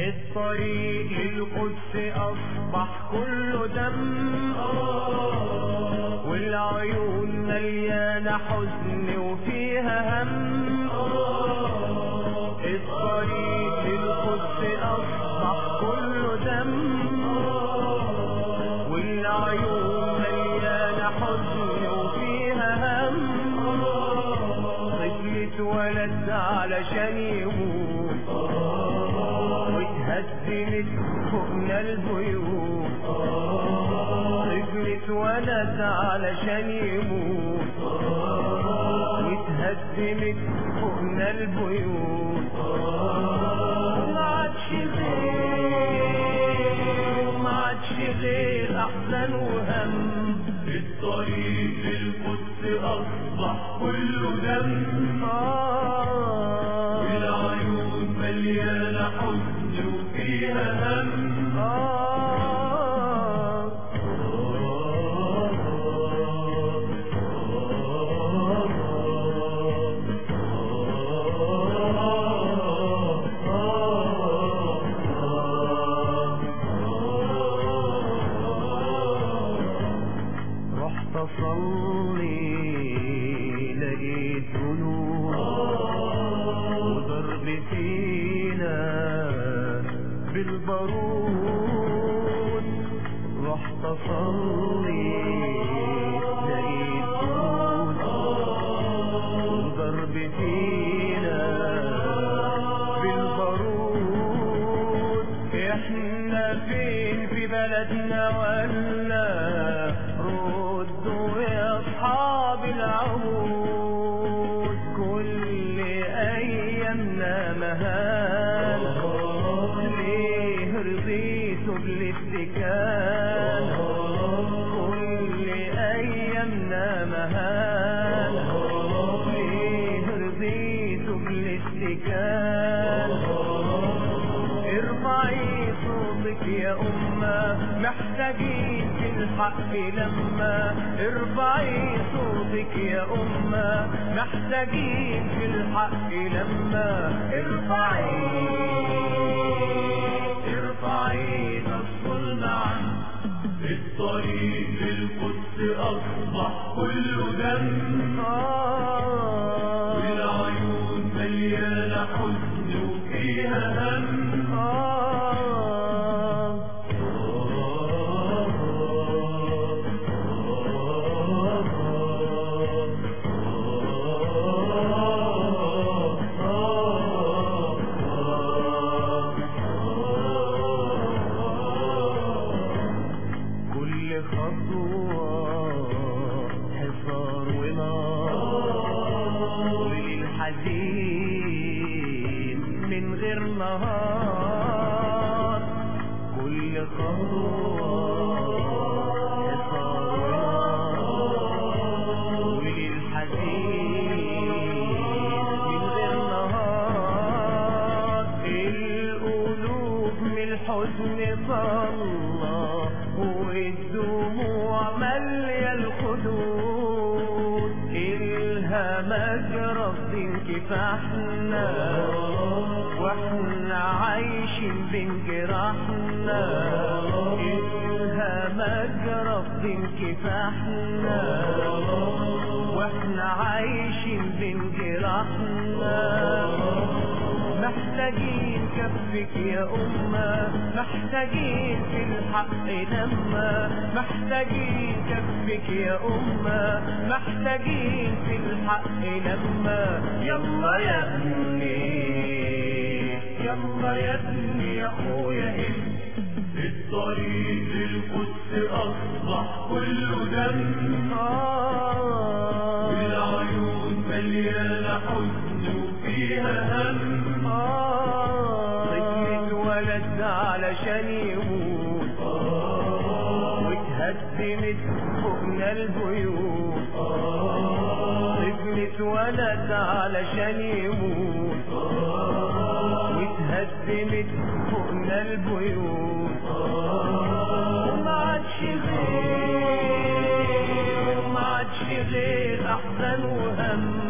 الطريق للقدس أصبح كله دم والعيون مليانة حزن وفيها هم الطريق للقدس أصبح كله دم والعيون مليانة حزن وفيها هم طفل اتولد علشان يموت واتهدمت فوقنا البيوت طفل اتولد علشان يموت واتهدمت فوقنا البيوت ما عادش غير ما عادش غير احزان وهم الطريق للقدس أصبح كله دم آه والعيون مليانة حزن وفيها هم آه رحت اصلي لقيت جنون وضرب فينا بالبارود رحت اصلي لقيت جنون وضرب فينا بالبارود احنا فين في بلدنا ولا ردوا يا اصحاب العهود كل ايامنا مهان ليه رضيتوا بالاتكال كل ايامنا مهان ليه رضيتوا بالاتكال ارفعي صوتك يا أمة محتاجين في الحق لما ارفعي صوتك يا أمة محتاجين في الحق لما ارفعي ارفعي تصل معا الطريق للقدس أصبح كله دم آه والعيون مليانة حزن وفيها هم آه كل خطوة حصار ونار وللحزين من غير نهار كل خطوة حصار ونار وللحزين من غير نهار القلوب من الحزن صلى والدموع مالية الخدود الهمج رفض كفاحنا واحنا عايشين بين جراحنا الهمج رفض كفاحنا واحنا عايشين بين جراحنا محتاجين كفك يا أمة محتاجين في الحق لما محتاجين كفك يا أمة محتاجين في الحق لما يلا يا ابني يلا يا ابني يا أخويا هب الطريق للقدس أصبح كله دم آه والعيون مليانة حزن وفيها هم طفل اتولد علشان يموت واتهدمت فوقنا البيوت طفل اتولد علشان يموت واتهدمت فوقنا البيوت وما عادش غير ما عادش غير احزان وهم